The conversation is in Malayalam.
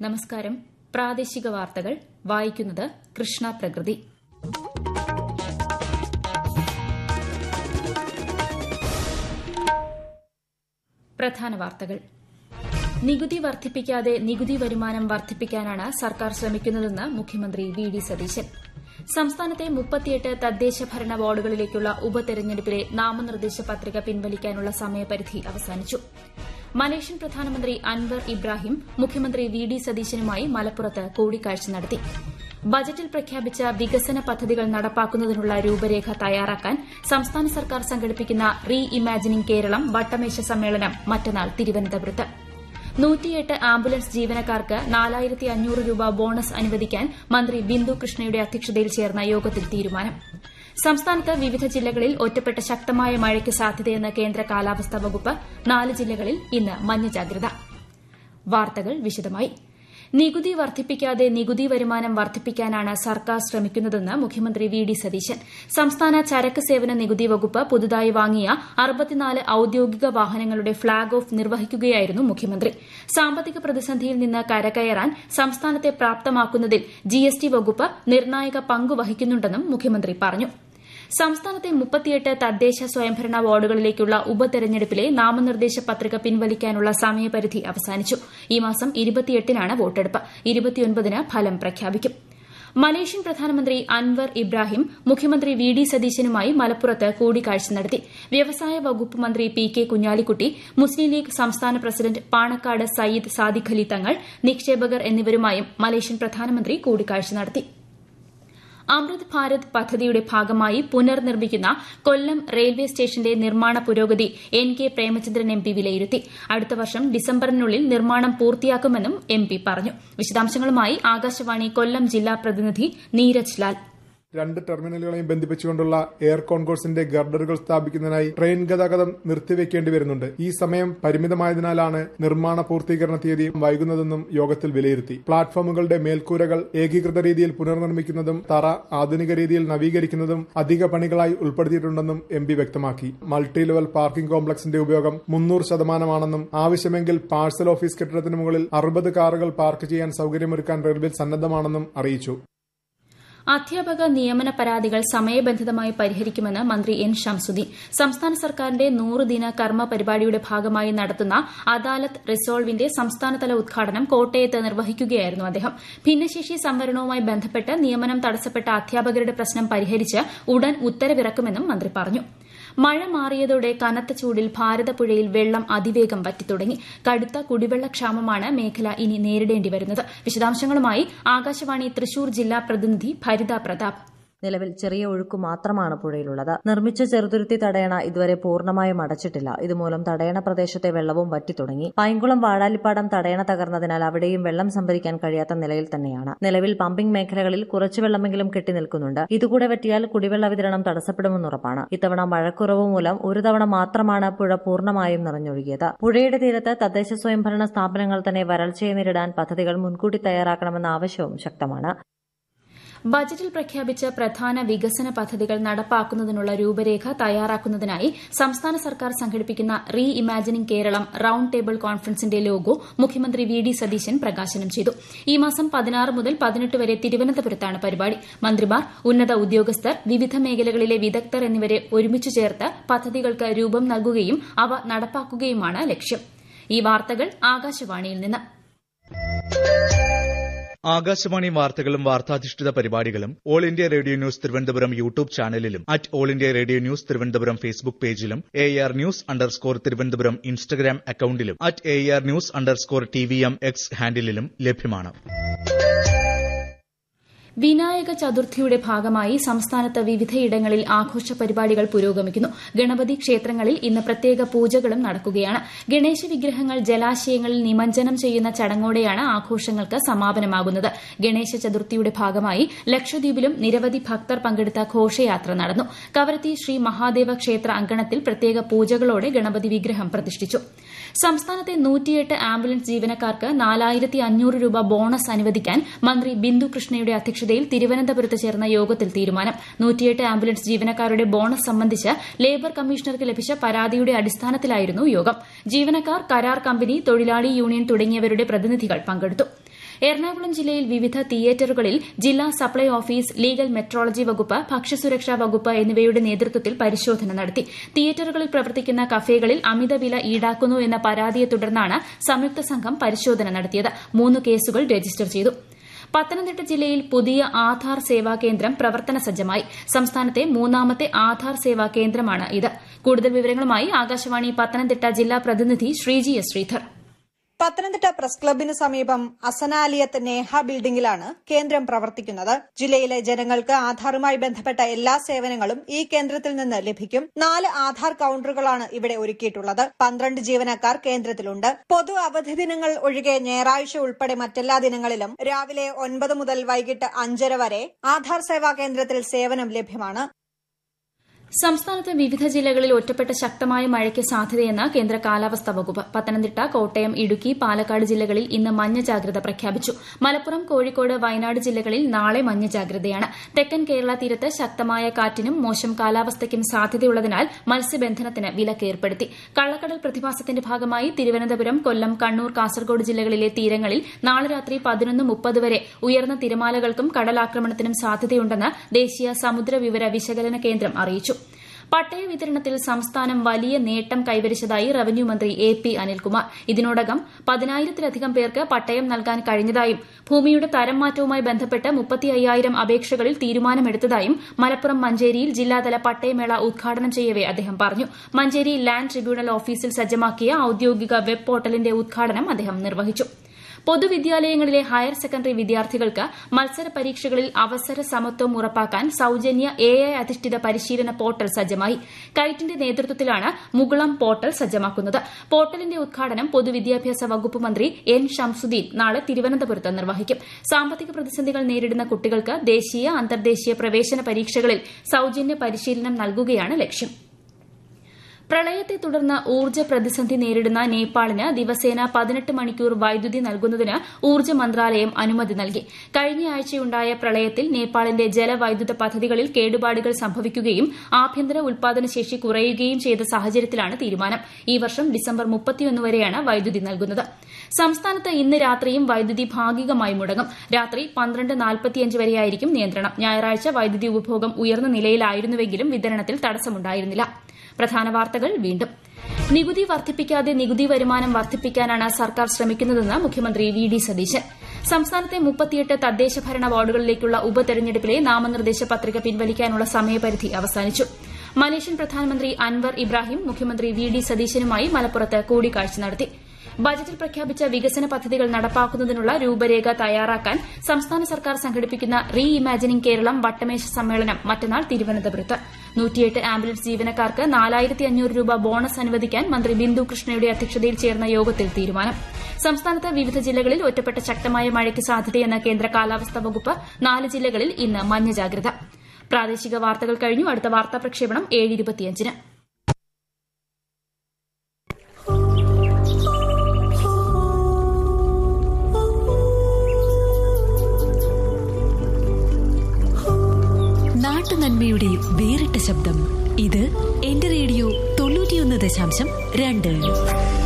നമസ്കാരം പ്രാദേശിക വാർത്തകൾ വായിക്കുന്നത് കൃഷ്ണ പ്രകൃതി പ്രധാന വാർത്തകൾ നികുതി വർദ്ധിപ്പിക്കാതെ നികുതി വരുമാനം വർദ്ധിപ്പിക്കാനാണ് സർക്കാർ ശ്രമിക്കുന്നതെന്ന് മുഖ്യമന്ത്രി വി ഡി സതീശൻ സംസ്ഥാനത്തെ മുപ്പത്തിയെട്ട് തദ്ദേശ ഭരണ വാർഡുകളിലേക്കുള്ള ഉപതെരഞ്ഞെടുപ്പിലെ നാമനിർദ്ദേശ പത്രിക പിൻവലിക്കാനുള്ള സമയപരിധി അവസാനിച്ചു മലേഷ്യൻ പ്രധാനമന്ത്രി അൻവർ ഇബ്രാഹിം മുഖ്യമന്ത്രി വി ഡി സതീശനുമായി മലപ്പുറത്ത് കൂടിക്കാഴ്ച നടത്തി ബജറ്റിൽ പ്രഖ്യാപിച്ച വികസന പദ്ധതികൾ നടപ്പാക്കുന്നതിനുള്ള രൂപരേഖ തയ്യാറാക്കാൻ സംസ്ഥാന സർക്കാർ സംഘടിപ്പിക്കുന്ന റീ ഇമാജിനിംഗ് കേരളം വട്ടമേശ സമ്മേളനം മറ്റന്നാൾ തിരുവനന്തപുരത്ത് നൂറ്റിയെട്ട് ആംബുലൻസ് ജീവനക്കാർക്ക് നാലായിരത്തി അഞ്ഞൂറ് രൂപ ബോണസ് അനുവദിക്കാൻ മന്ത്രി ബിന്ദു കൃഷ്ണയുടെ അധ്യക്ഷതയിൽ ചേർന്ന യോഗത്തിൽ തീരുമാനം സംസ്ഥാനത്ത് വിവിധ ജില്ലകളിൽ ഒറ്റപ്പെട്ട ശക്തമായ മഴയ്ക്ക് സാധ്യതയെന്ന് കേന്ദ്ര കാലാവസ്ഥാ വകുപ്പ് നാല് ജില്ലകളിൽ ഇന്ന് മഞ്ഞ ജാഗ്രത വാർത്തകൾ വിശദമായി നികുതി വർദ്ധിപ്പിക്കാതെ നികുതി വരുമാനം വർദ്ധിപ്പിക്കാനാണ് സർക്കാർ ശ്രമിക്കുന്നതെന്ന് മുഖ്യമന്ത്രി വി ഡി സതീശൻ സംസ്ഥാന ചരക്ക് സേവന നികുതി വകുപ്പ് പുതുതായി വാങ്ങിയ അറുപത്തിനാല് ഔദ്യോഗിക വാഹനങ്ങളുടെ ഫ്ളാഗ് ഓഫ് നിർവഹിക്കുകയായിരുന്നു മുഖ്യമന്ത്രി സാമ്പത്തിക പ്രതിസന്ധിയിൽ നിന്ന് കരകയറാൻ സംസ്ഥാനത്തെ പ്രാപ്തമാക്കുന്നതിൽ ജിഎസ്ടി വകുപ്പ് നിർണായക പങ്ക് വഹിക്കുന്നുണ്ടെന്നും മുഖ്യമന്ത്രി പറഞ്ഞു സംസ്ഥാനത്തെ മുപ്പത്തിയെട്ട് തദ്ദേശ സ്വയംഭരണ വാർഡുകളിലേക്കുള്ള ഉപതെരഞ്ഞെടുപ്പിലെ നാമനിർദ്ദേശ പത്രിക പിൻവലിക്കാനുള്ള സമയപരിധി അവസാനിച്ചു ഈ മാസം ഇരുപത്തിയെട്ടിനാണ് വോട്ടെടുപ്പ് ഇരുപത്തിയൊൻപതിന് ഫലം പ്രഖ്യാപിക്കും മലേഷ്യൻ പ്രധാനമന്ത്രി അൻവർ ഇബ്രാഹിം മുഖ്യമന്ത്രി വി ഡി സതീശനുമായി മലപ്പുറത്ത് കൂടിക്കാഴ്ച നടത്തി വ്യവസായ വകുപ്പ് മന്ത്രി പി കെ കുഞ്ഞാലിക്കുട്ടി മുസ്ലിം ലീഗ് സംസ്ഥാന പ്രസിഡന്റ് പാണക്കാട് സയ്യിദ് സാദിഖ് അലി തങ്ങൾ നിക്ഷേപകർ എന്നിവരുമായും മലേഷ്യൻ പ്രധാനമന്ത്രി കൂടിക്കാഴ്ച നടത്തി അമൃത് ഭാരത് പദ്ധതിയുടെ ഭാഗമായി പുനർനിർമ്മിക്കുന്ന കൊല്ലം റെയിൽവേ സ്റ്റേഷന്റെ നിർമ്മാണ പുരോഗതി N K Premachandran M P വിലയിരുത്തി അടുത്ത വർഷം ഡിസംബറിനുള്ളിൽ നിർമ്മാണം പൂർത്തിയാക്കുമെന്നും എം പി പറഞ്ഞു വിശദാംശങ്ങളുമായി ആകാശവാണി കൊല്ലം ജില്ലാ പ്രതിനിധി നീരജ് ലാൽ രണ്ട് ടെർമിനലുകളെയും ബന്ധിപ്പിച്ചുകൊണ്ടുള്ള എയർ കോൺകോഴ്സിന്റെ ഗർഡറുകൾ സ്ഥാപിക്കുന്നതിനായി ട്രെയിൻ ഗതാഗതം നിർത്തിവെക്കേണ്ടി വരുന്നുണ്ട് ഈ സമയം പരിമിതമായതിനാലാണ് നിർമ്മാണ പൂർത്തീകരണ തീയതി വൈകുന്നതെന്നും യോഗത്തിൽ വിലയിരുത്തി പ്ലാറ്റ്ഫോമുകളുടെ മേൽക്കൂരകൾ ഏകീകൃത രീതിയിൽ പുനർനിർമ്മിക്കുന്നതും തറ ആധുനിക രീതിയിൽ നവീകരിക്കുന്നതും അധിക പണികളായി ഉൾപ്പെടുത്തിയിട്ടുണ്ടെന്നും എം പി വ്യക്തമാക്കി മൾട്ടി ലെവൽ പാർക്കിംഗ് കോംപ്ലക്സിന്റെ ഉപയോഗം മുന്നൂറ് ശതമാനമാണെന്നും ആവശ്യമെങ്കിൽ പാഴ്സൽ ഓഫീസ് കെട്ടിടത്തിന് മുകളിൽ അറുപത് കാറുകൾ പാർക്ക് ചെയ്യാൻ സൌകര്യമൊരുക്കാൻ റെയിൽവേ സന്നദ്ധമാണെന്നും അറിയിച്ചു അധ്യാപക നിയമന പരാതികൾ സമയബന്ധിതമായി പരിഹരിക്കുമെന്ന് മന്ത്രി എൻ ഷംസുദ്ദീൻ സംസ്ഥാന സർക്കാരിന്റെ നൂറ് ദിന കർമ്മ പരിപാടിയുടെ ഭാഗമായി നടത്തുന്ന അദാലത്ത് റിസോൾവിന്റെ സംസ്ഥാനതല ഉദ്ഘാടനം കോട്ടയത്ത് നിർവഹിക്കുകയായിരുന്നു അദ്ദേഹം ഭിന്നശേഷി സംവരണവുമായി ബന്ധപ്പെട്ട് നിയമനം തടസ്സപ്പെട്ട അധ്യാപകരുടെ പ്രശ്നം പരിഹരിച്ച് ഉടൻ ഉത്തരവിറക്കുമെന്നും മന്ത്രി പറഞ്ഞു മഴ മാറിയതോടെ കനത്ത ചൂടിൽ ഭാരതപ്പുഴയിൽ വെള്ളം അതിവേഗം വറ്റിത്തുടങ്ങി കടുത്ത കുടിവെള്ളക്ഷാമമാണ് മേഖല ഇനി നേരിടേണ്ടി വരുന്നത് വിശദാംശങ്ങളുമായി ആകാശവാണി തൃശൂർ ജില്ലാ പ്രതിനിധി ഭരിത പ്രതാപ് നിലവിൽ ചെറിയ ഒഴുക്ക് മാത്രമാണ് പുഴയിലുള്ളത് നിർമ്മിച്ച ചെറുതുരുത്തി തടയണ ഇതുവരെ പൂർണ്ണമായും അടച്ചിട്ടില്ല ഇതുമൂലം തടയണ പ്രദേശത്തെ വെള്ളവും വറ്റിത്തുടങ്ങി പൈങ്കുളം വാഴാലിപ്പാടം തടയണ തകർന്നതിനാൽ അവിടെയും വെള്ളം സംഭരിക്കാൻ കഴിയാത്ത നിലയിൽ തന്നെയാണ് നിലവിൽ പമ്പിംഗ് മേഖലകളിൽ കുറച്ചു വെള്ളമെങ്കിലും കെട്ടിനിൽക്കുന്നുണ്ട് ഇതുകൂടെ വറ്റിയാൽ കുടിവെള്ള വിതരണം തടസ്സപ്പെടുമെന്നുറപ്പാണ് ഇത്തവണ മഴക്കുറവ് മൂലം ഒരു തവണ മാത്രമാണ് പുഴ പൂർണ്ണമായും നിറഞ്ഞൊഴുകിയത് പുഴയുടെ തീരത്ത് തദ്ദേശ സ്വയംഭരണ സ്ഥാപനങ്ങൾ തന്നെ വരൾച്ചയെ നേരിടാൻ പദ്ധതികൾ മുൻകൂട്ടി തയ്യാറാക്കണമെന്ന ആവശ്യവും ശക്തമാണ് ബജറ്റിൽ പ്രഖ്യാപിച്ച പ്രധാന വികസന പദ്ധതികൾ നടപ്പാക്കുന്നതിനുള്ള രൂപരേഖ തയ്യാറാക്കുന്നതിനായി സംസ്ഥാന സർക്കാർ സംഘടിപ്പിക്കുന്ന re imagining Keralam round table കോൺഫറൻസിന്റെ ലോഗോ മുഖ്യമന്ത്രി വി ഡി സതീശൻ പ്രകാശനം ചെയ്തു ഈ മാസം പതിനാറ് മുതൽ പതിനെട്ട് വരെ തിരുവനന്തപുരത്താണ് പരിപാടി മന്ത്രിമാർ ഉന്നത ഉദ്യോഗസ്ഥർ വിവിധ മേഖലകളിലെ വിദഗ്ധർ എന്നിവരെ ഒരുമിച്ചു ചേർത്ത് പദ്ധതികൾക്ക് രൂപം നൽകുകയും അവ നടപ്പാക്കുകയുമാണ് ലക്ഷ്യം ഈ വാർത്തകൾ ആകാശവാണിയിൽ നിന്ന് ആകാശവാണി വാർത്തകളും വാർത്താധിഷ്ഠിത പരിപാടികളും all India radio news Thiruvananthapuram YouTube ചാനലിലും at all India radio news Thiruvananthapuram Facebook പേജിലും A R news underscore Thiruvananthapuram Instagram അക്കൌണ്ടിലും at A R news underscore T V M X ഹാൻഡിലും ലഭ്യമാണ് വിനായക ചതുർത്ഥിയുടെ ഭാഗമായി സംസ്ഥാനത്ത് വിവിധയിടങ്ങളിൽ ആഘോഷ പരിപാടികൾ പുരോഗമിക്കുന്നു ഗണപതി ക്ഷേത്രങ്ങളിൽ ഇന്ന് പ്രത്യേക പൂജകളും നടക്കുകയാണ് ഗണേശ വിഗ്രഹങ്ങൾ ജലാശയങ്ങളിൽ നിമജ്ജനം ചെയ്യുന്ന ചടങ്ങോടെയാണ് ആഘോഷങ്ങൾക്ക് സമാപനമാകുന്നത് ഗണേശ ചതുർത്ഥിയുടെ ഭാഗമായി ലക്ഷദ്വീപിലും നിരവധി ഭക്തർ പങ്കെടുത്ത ഘോഷയാത്ര നടന്നു കവരത്തി ശ്രീ മഹാദേവ ക്ഷേത്ര അങ്കണത്തിൽ പ്രത്യേക പൂജകളോടെ ഗണപതി വിഗ്രഹം പ്രതിഷ്ഠിച്ചു സംസ്ഥാനത്തെ നൂറ്റിയെട്ട് ആംബുലൻസ് ജീവനക്കാർക്ക് നാലായിരത്തി അഞ്ഞൂറ് രൂപ ബോണസ് അനുവദിക്കാൻ മന്ത്രി ബിന്ദു കൃഷ്ണയുടെ അധ്യക്ഷതയിൽ തിരുവനന്തപുരത്ത് ചേർന്ന യോഗത്തിൽ തീരുമാനം നൂറ്റിയെട്ട് ആംബുലൻസ് ജീവനക്കാരുടെ ബോണസ് സംബന്ധിച്ച് ലേബർ കമ്മീഷണർക്ക് ലഭിച്ച പരാതിയുടെ അടിസ്ഥാനത്തിലായിരുന്നു യോഗം ജീവനക്കാർ കരാർ കമ്പനി തൊഴിലാളി യൂണിയൻ തുടങ്ങിയവരുടെ പ്രതിനിധികൾ പങ്കെടുത്തു എറണാകുളം ജില്ലയിൽ വിവിധ തിയേറ്ററുകളിൽ ജില്ലാ സപ്ലൈ ഓഫീസ് ലീഗൽ മെട്രോളജി വകുപ്പ് ഭക്ഷ്യസുരക്ഷാ വകുപ്പ് എന്നിവയുടെ നേതൃത്വത്തിൽ പരിശോധന നടത്തി തിയേറ്ററുകളിൽ പ്രവർത്തിക്കുന്ന കഫേകളിൽ അമിതവില ഈടാക്കുന്നു എന്ന പരാതിയെ തുടർന്നാണ് സംയുക്ത സംഘം പരിശോധന നടത്തിയത് മൂന്ന് കേസുകൾ രജിസ്റ്റർ ചെയ്തു പത്തനംതിട്ട ജില്ലയിൽ പുതിയ ആധാർ സേവാ കേന്ദ്രം പ്രവർത്തന സജ്ജമായി സംസ്ഥാനത്തെ മൂന്നാമത്തെ ആധാർ സേവാ കേന്ദ്രമാണ് ഇത് കൂടുതൽ വിവരങ്ങളുമായി ആകാശവാണി പത്തനംതിട്ട ജില്ലാ പ്രതിനിധി ശ്രീജി എസ് ശ്രീധർ പത്തനംതിട്ട പ്രസ് ക്ലബിന് സമീപം അസനാലിയത്ത് നേഹ ബിൽഡിംഗിലാണ് കേന്ദ്രം പ്രവർത്തിക്കുന്നത് ജില്ലയിലെ ജനങ്ങൾക്ക് ആധാറുമായി ബന്ധപ്പെട്ട എല്ലാ സേവനങ്ങളും ഈ കേന്ദ്രത്തിൽ നിന്ന് ലഭിക്കും നാല് ആധാർ കൌണ്ടറുകളാണ് ഇവിടെ ഒരുക്കിയിട്ടുള്ളത് പന്ത്രണ്ട് ജീവനക്കാർ കേന്ദ്രത്തിലുണ്ട് പൊതു അവധി ദിനങ്ങൾ ഒഴികെ ഞായറാഴ്ച ഉൾപ്പെടെ മറ്റെല്ലാ ദിനങ്ങളിലും രാവിലെ ഒൻപത് മുതൽ വൈകിട്ട് അഞ്ചര വരെ ആധാർ സേവാ കേന്ദ്രത്തിൽ സേവനം ലഭ്യമാണ് സംസ്ഥാനത്ത് വിവിധ ജില്ലകളിൽ ഒറ്റപ്പെട്ട ശക്തമായ മഴയ്ക്ക് സാധ്യതയെന്ന് കേന്ദ്ര കാലാവസ്ഥാ വകുപ്പ് പത്തനംതിട്ട കോട്ടയം ഇടുക്കി പാലക്കാട് ജില്ലകളിൽ ഇന്ന് മഞ്ഞ ജാഗ്രത പ്രഖ്യാപിച്ചു മലപ്പുറം കോഴിക്കോട് വയനാട് ജില്ലകളിൽ നാളെ മഞ്ഞ ജാഗ്രതയാണ് തെക്കൻ കേരള തീരത്ത് ശക്തമായ കാറ്റിനും മോശം കാലാവസ്ഥയ്ക്കും സാധ്യതയുള്ളതിനാൽ മത്സ്യബന്ധനത്തിന് വിലക്ക് ഏർപ്പെടുത്തി കള്ളക്കടൽ പ്രതിഭാസത്തിന്റെ ഭാഗമായി തിരുവനന്തപുരം കൊല്ലം കണ്ണൂർ കാസർഗോഡ് ജില്ലകളിലെ തീരങ്ങളിൽ നാളെ രാത്രി പതിനൊന്ന് മുപ്പത് വരെ ഉയർന്ന തിരമാലകൾക്കും കടലാക്രമണത്തിനും സാധ്യതയുണ്ടെന്ന് ദേശീയ സമുദ്ര വിവര വിശകലന കേന്ദ്രം അറിയിച്ചു പട്ടയ വിതരണത്തിൽ സംസ്ഥാനം വലിയ നേട്ടം കൈവരിച്ചതായി റവന്യൂ മന്ത്രി എ പി അനിൽകുമാർ ഇതിനോടകം പതിനായിരത്തിലധികം പേർക്ക് പട്ടയം നൽകാൻ കഴിഞ്ഞതായും ഭൂമിയുടെ തരം മാറ്റവുമായി ബന്ധപ്പെട്ട് മുപ്പത്തി അയ്യായിരം അപേക്ഷകളിൽ തീരുമാനമെടുത്തതായും മലപ്പുറം മഞ്ചേരിയിൽ ജില്ലാതല പട്ടയമേള ഉദ്ഘാടനം ചെയ്യവെ അദ്ദേഹം പറഞ്ഞു മഞ്ചേരി ലാൻഡ് ട്രിബ്യൂണൽ ഓഫീസിൽ സജ്ജമാക്കിയ ഔദ്യോഗിക വെബ് പോർട്ടലിന്റെ ഉദ്ഘാടനം അദ്ദേഹം നിർവഹിച്ചു പൊതുവിദ്യാലയങ്ങളിലെ ഹയർ സെക്കൻഡറി വിദ്യാർത്ഥികൾക്ക് മത്സര പരീക്ഷകളിൽ അവസര സമത്വം ഉറപ്പാക്കാൻ സൌജന്യ എ ഐ അധിഷ്ഠിത പരിശീലന പോർട്ടൽ സജ്ജമായി കൈറ്റിന്റെ നേതൃത്വത്തിലാണ് മുകുളം പോർട്ടൽ സജ്ജമാക്കുന്നത് പോർട്ടലിന്റെ ഉദ്ഘാടനം പൊതുവിദ്യാഭ്യാസ വകുപ്പ് മന്ത്രി എൻ ഷംസുദ്ദീൻ നാളെ തിരുവനന്തപുരത്ത് നിർവഹിക്കും സാമ്പത്തിക പ്രതിസന്ധികൾ നേരിടുന്ന കുട്ടികൾക്ക് ദേശീയ അന്തർദേശീയ പ്രവേശന പരീക്ഷകളിൽ സൌജന്യ പരിശീലനം നൽകുകയാണ് ലക്ഷ്യം പ്രളയത്തെ തുടർന്ന് ഊർജ്ജ പ്രതിസന്ധി നേരിടുന്ന നേപ്പാളിന് ദിവസേന പതിനെട്ട് മണിക്കൂർ വൈദ്യുതി നൽകുന്നതിന് ഊർജ്ജ മന്ത്രാലയം അനുമതി നൽകി കഴിഞ്ഞയാഴ്ചയുണ്ടായ പ്രളയത്തിൽ നേപ്പാളിന്റെ ജലവൈദ്യുത പദ്ധതികളിൽ കേടുപാടുകൾ സംഭവിക്കുകയും ആഭ്യന്തര ഉൽപാദന ശേഷി കുറയുകയും ചെയ്ത സാഹചര്യത്തിലാണ് തീരുമാനം ഈ വർഷം ഡിസംബർ മുപ്പത്തിയൊന്ന് വരെയാണ് വൈദ്യുതി നൽകുന്നത് സംസ്ഥാനത്ത് ഇന്ന് രാത്രിയും വൈദ്യുതി ഭാഗികമായി മുടങ്ങും രാത്രി പന്ത്രണ്ട് നാൽപ്പത്തിയഞ്ച് വരെയായിരിക്കും നിയന്ത്രണം ഞായറാഴ്ച വൈദ്യുതി ഉപഭോഗം ഉയർന്ന നിലയിലായിരുന്നുവെങ്കിലും വിതരണത്തിൽ തടസ്സമുണ്ടായിരുന്നില്ല പ്രധാന വാർത്തകൾ വീണ്ടും നികുതി വർദ്ധിപ്പിക്കാതെ നികുതി വരുമാനം വർദ്ധിപ്പിക്കാനാണ് സർക്കാർ ശ്രമിക്കുന്നതെന്ന് മുഖ്യമന്ത്രി വി ഡി സതീശൻ സംസ്ഥാനത്തെ മുപ്പത്തിയെട്ട് തദ്ദേശ ഭരണ വാർഡുകളിലേക്കുള്ള ഉപതെരഞ്ഞെടുപ്പിലെ നാമനിർദ്ദേശ പത്രിക പിൻവലിക്കാനുള്ള സമയപരിധി അവസാനിച്ചു മലേഷ്യൻ പ്രധാനമന്ത്രി അൻവർ ഇബ്രാഹിം മുഖ്യമന്ത്രി വി ഡി സതീശനുമായി മലപ്പുറത്ത് കൂടിക്കാഴ്ച നടത്തി ബജറ്റിൽ പ്രഖ്യാപിച്ച വികസന പദ്ധതികൾ നടപ്പാക്കുന്നതിനുള്ള രൂപരേഖ തയ്യാറാക്കാൻ സംസ്ഥാന സർക്കാർ സംഘടിപ്പിക്കുന്ന റീ ഇമാജിനിംഗ് കേരളം വട്ടമേശ സമ്മേളനം മറ്റന്നാൾ തിരുവനന്തപുരത്ത് നൂറ്റിയെട്ട് ആംബുലൻസ് ജീവനക്കാർക്ക് നാലായിരത്തി അഞ്ഞൂറ് രൂപ ബോണസ് അനുവദിക്കാൻ മന്ത്രി ബിന്ദു കൃഷ്ണയുടെ അധ്യക്ഷതയിൽ ചേർന്ന യോഗത്തിൽ തീരുമാനം സംസ്ഥാനത്ത് വിവിധ ജില്ലകളിൽ ഒറ്റപ്പെട്ട ശക്തമായ മഴയ്ക്ക് സാധ്യതയെന്ന് കേന്ദ്ര കാലാവസ്ഥാ വകുപ്പ് നാല് ജില്ലകളിൽ ഇന്ന് മഞ്ഞ ജാഗ്രത പ്രാദേശിക വാർത്തകൾ കഴിഞ്ഞു അടുത്ത വാർത്താ പ്രക്ഷേപണം ഏഴ് ഇരുപത്തിയഞ്ചിന് നാട്ടുനന്മയുടെ വേറിട്ട ശബ്ദം ഇത് എന്റെ റേഡിയോ തൊണ്ണൂറ്റിയൊന്ന് ദശാംശം രണ്ട്